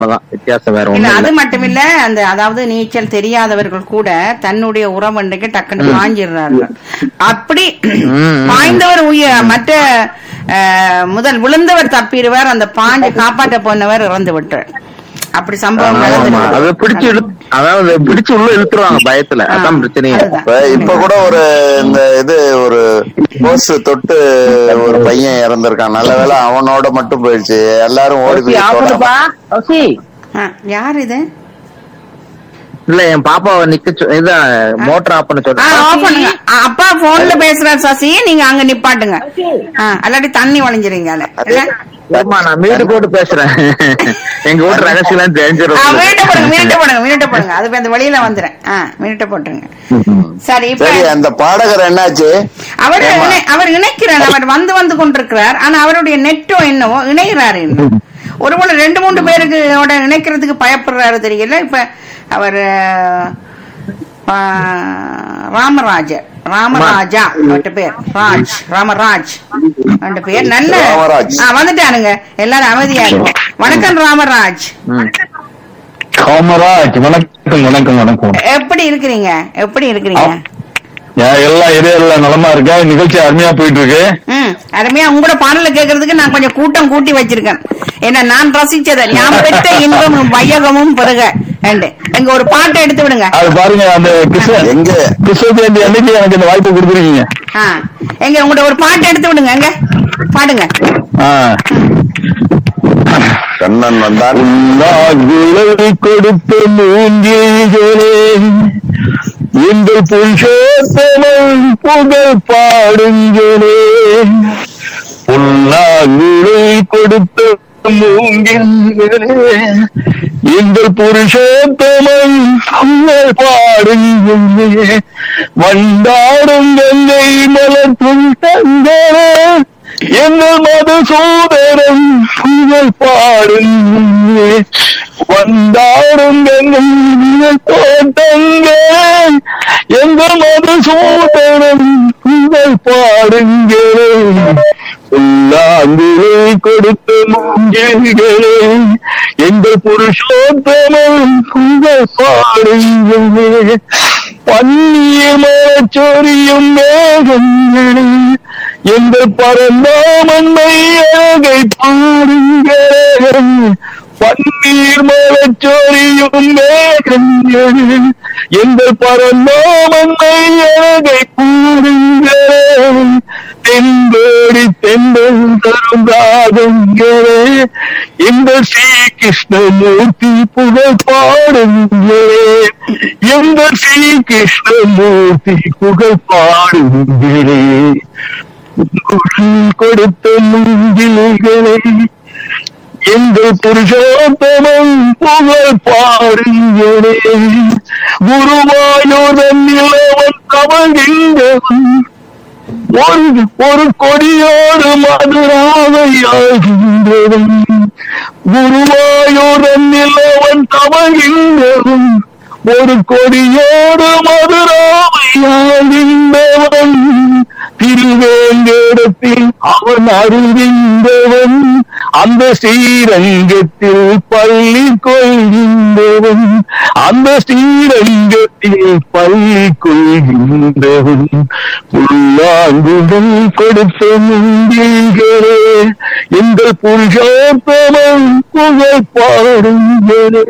அவ்வளவுதான் வித்தியாசம் வேற இல்ல ஒண்ணும் அது இல்ல மட்டும் இல்ல அந்த அதாவது நீச்சல் தெரியாதவர்கள் கூட தன்னுடைய உறவண்டுக்கு டக்குன்னு பாஞ்சிடுறார்கள் அப்படி ம். பாய்ந்தவர் உய மற்ற அஹ், முதல் விழுந்தவர் தப்பிடுவார் அந்த பாஞ்சு காப்பாற்ற போனவர் இறந்து விட்டார் அப்படி சம்பவம் ஆமா, அது நடந்து பிடிச்சு இழு அதாவது பிடிச்சு உள்ள இழுத்துருவாங்க பயத்துல அதான் பிரச்சனையே அதுதான். இப்ப இப்ப கூட ஒரு இந்த இது ஒரு போஸ் தொட்டு ஒரு பையன் இறந்திருக்கான் நல்ல வேளை அவனோட மட்டும் போயிடுச்சு எல்லாரும் ஓடி போய் தொடாம- ஆ, யார் இது இல்ல என் பாப்பாவை நிக்க சொ- இதான் மோட்டர் ஆஃப் பண்ண ஆ, சொல்றேன் ஆஃப் பண்ணுங்க ஆ, அப்பா போன்ல பேசுறாரு சசி நீங்க அங்க நிப்பாட்டுங்க ஆ, அல்லாட்டி தண்ணி வளைஞ்சிருங்க அதுல. இல்ல? ஆமா நான் மீட்டு போட்டு பேசுறேன் எங்க வீட்டு ரகசியம் ஆ, தெரிஞ்சிடும் மினிட்ட போடுங்க மினிட்ட போடுங்க மினிட்ட போடுங்க அது அந்த வெளியில வந்துறேன் ஆ மினிட்ட போட்டுருங்க சரி இப்ப சரி அந்த பாடகர் என்னாச்சு அவர் ஏம்மா? இணை- அவர் இணைக்கிறார் அவர் வந்து வந்து கொண்டிருக்கிறார் ஆனா அவருடைய நெட்டோ என்னவோ இணைகிறாரு இன்னும் ஒருவேளை ரெண்டு மூணு பேருக்கு அவரோட இணைக்கிறதுக்கு பயப்படுறாரு தெரியல இப்ப அவர் ஆ, ராமராஜர் ராமராஜா அவர்கிட்ட பேர் ராஜ் ராமராஜ் அவர்கிட்ட பேர் நல்ல ராமராஜ். ஆ, வந்துட்டானுங்க எல்லாரும் அமைதியா இருக்கும் வணக்கம் ராமராஜ் காமராஜ் வணக்கம் வணக்கம் வணக்கம் எப்படி இருக்கிறீங்க எப்படி இருக்கிறீங்க ஏன் எல்லா ஏரியால நலமா இருக்கா நிகழ்ச்சி அருமையா போயிட்டு இருக்கு ம் அருமையா உங்களோட பாடல கேட்கறதுக்கு நான் கொஞ்சம் கூட்டம் கூட்டி வச்சிருக்கேன் ஏன்னா நான் ரசிச்சதை ஞாபகம் பெற்ற இன்பமும் வையகமும் பிறக ரெண்டு எங்க ஒரு பாட்டை எடுத்து விடுங்க அது பாருங்க அந்த கிருஷ்ண எங்க கிருஷ்ண ஜெயந்தி அன்னைக்கு எனக்கு இந்த வாய்ப்பு கொடுத்துருக்கீங்க ஆ எங்க உங்களோட ஒரு பாட்டை எடுத்து விடுங்க எங்க பாடுங்க ஆ. கண்ணன் வந்தான் உல்லாகுழலை கொடுத்த மூங்கில்களே எங்கள் புருஷோத்தமன் புகழ் பாடுங்களே புல்லாங்குழை கொடுத்த மூங்கில்களே எங்கள் புருஷோத்தமன் புகழ் பாடுங்களே வண்டாடும் கங்கை மலர்த்தும் தங்களே எங்கள் மதுசூதரன் புகழ் பாடுங்களே வந்தாரும் எங்கள் தோட்டங்களே எங்கள் மதுசூதரன் புகழ் பாடுங்களே உள்ளாங்குகளை கொடுத்த மூங்கில்களே எங்கள் புருஷோத்தமன் புகழ் பாடுங்களே பன்னீர் மரச்சொரியும் மேகங்களே எங்கள் பரந்தாமன்மை அழகை பாருங்கள் பன்னீர் மரச்சொரியும் மேகங்களே எங்கள் பரந்தாமன்மை அழகை பாருங்கள் தென்போடி தென்பல் தரும் ராகங்களே எங்கள் ஸ்ரீ கிருஷ்ணமூர்த்தி புகழ் பாடுங்களே எங்கள் ஸ்ரீ கிருஷ்ணமூர்த்தி புகழ் பாடுங்களே உங்கள் கொடுத்த முங்கில்களே எங்கள் புருஷோத்தமம் புகழ் பாடுங்களே குருவாயூரன் நிலவன் கமழ்கின்றவன் ஒரு ஒரு கொடியோடு மதுராவையாகின்றவன் குருவாயூரன் நிலவன் தவழ்கின்றவன் ஒரு கொடியோடு மதுராவையாகின்றவன் திருவேங்கடத்தில் அவன் அருகின்றவன் அந்த ஸ்ரீரங்கத்தில் பள்ளி கொள்கின்றவன் அந்த ஸ்ரீரங்கத்தில் பள்ளி கொள்கின்றவன் புல்லாங்குடன் கொடுத்த முந்திகளே எங்கள் புருஷோத்தமன் புகழ் பாடுங்களே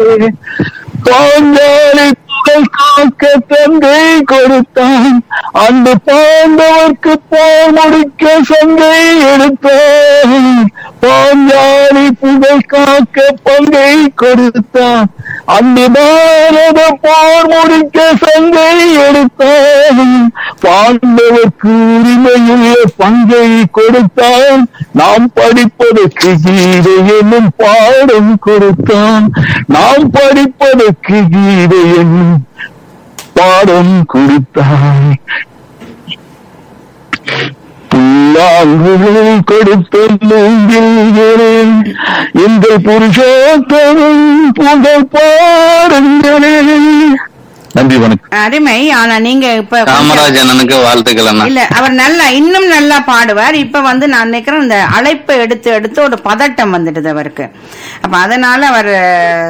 பாஞ்சாலை புகழ் காக்க தந்தை கொடுத்தான் அந்த பாண்டவர்க்கு போர் முடிக்க சங்கை எடுத்தான் பாஞ்சாலி புகழ் காக்க பங்கை கொடுத்தான் அந்த பாரத போர் முடிக்க சங்கை எடுத்தான் பாண்டவர்க்கு உரிமையுள்ள பங்கை கொடுத்தான் நாம் படிப்பதற்கு கீதை என்னும் பாடம் கொடுத்தான் நாம் படிப்பதற்கு கீதை என்னும் பாடம் கொடுத்தான் புல்லாங்குழல் கொடுத்த மூங்கில்களே இந்த புருஷோத்தமன் புகழ் பாடுங்களே நன்றி வணக்கம் அண்ணனுக்கு அருமை ஆனா நீங்க இப்ப கொஞ்சம்- காமராஜ் அண்ணனுக்கு வாழ்த்துக்கள் அண்ணா இல்ல அவர் நல்லா இன்னும் நல்லா பாடுவார் இப்ப வந்து நான் நினைக்கிறேன் இந்த அழைப்பை எடுத்து எடுத்து ஒரு பதட்டம் வந்துடுது அவருக்கு அப்ப அதனால அவர்